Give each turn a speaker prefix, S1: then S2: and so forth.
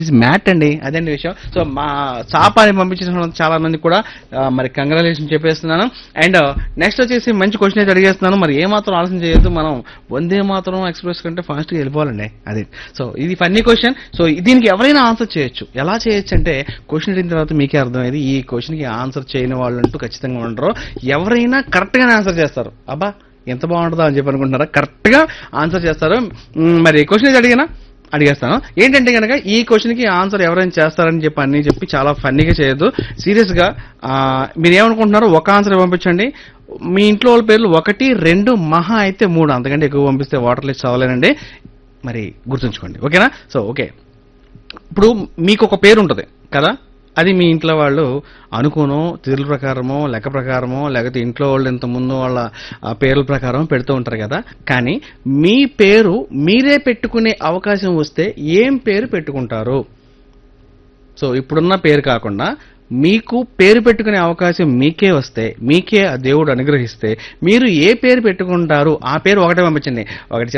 S1: is mat అండి అదండి విషయం సో మా చాపాని పంపించిన చాలా మంది కూడా ఆ, మరి కంగ్రాచులేషన్ చెప్పేస్తున్నాను అండ్ నెక్స్ట్ వచ్చేసి మంచి క్వశ్చన్ అయితే అడిగేస్తున్నాను మరి ఏ మాత్రం ఆలోచన చేయొద్దు మనం వందే మాత్రం ఎక్స్ప్రెస్ కంటే ఫాస్ట్గా వెళ్ళిపోవాలండి అది సో ఇది ఫన్నీ క్వశ్చన్ సో దీనికి ఎవరైనా ఆన్సర్ చేయొచ్చు ఎలా చేయొచ్చు అంటే క్వశ్చన్ అడిగిన తర్వాత మీకే అర్థమైంది ఈ క్వశ్చన్కి ఆన్సర్ చేయని వాళ్ళు అంటూ ఖచ్చితంగా ఉండరు ఎవరైనా కరెక్ట్గానే ఆన్సర్ చేస్తారు అబ్బా ఎంత బాగుంటుందో అని చెప్పి అనుకుంటున్నారా కరెక్ట్గా ఆన్సర్ చేస్తారు మ్, మరి క్వశ్చన్ అయితే అడిగినా అడిగేస్తాను ఏంటంటే కనుక ఈ క్వశ్చన్ కి ఆన్సర్ ఎవరైనా చేస్తారని చెప్పి అన్ని చెప్పి చాలా ఫన్నీగా చేయొద్దు సీరియస్ గా ఆ, మీరు ఏమనుకుంటున్నారో ఒక ఆన్సర్ పంపించండి మీ ఇంట్లో వాళ్ళ పేర్లు ఒకటి రెండు మహా అయితే మూడు అంతకంటే ఎక్కువ పంపిస్తే వాటర్ లిస్ట్ అవ్వలేనండి మరి గుర్తుంచుకోండి ఓకేనా సో ఓకే ఇప్పుడు మీకు ఒక పేరు ఉంటుంది కదా అది మీ ఇంట్లో వాళ్ళు అనుకోనో తీరుల ప్రకారమో లెక్క ప్రకారమో లేకపోతే ఇంట్లో వాళ్ళు ఇంత ముందు వాళ్ళ ఆ, పేర్ల ప్రకారం పెడుతూ ఉంటారు కదా కానీ మీ పేరు మీరే పెట్టుకునే అవకాశం వస్తే ఏం పేరు పెట్టుకుంటారు సో ఇప్పుడున్న పేరు కాకుండా మీకు పేరు పెట్టుకునే అవకాశం మీకే వస్తే మీకే ఆ దేవుడు అనుగ్రహిస్తే మీరు ఏ పేరు పెట్టుకుంటారు ఆ పేరు ఒకటే పంపించండి ఒకటి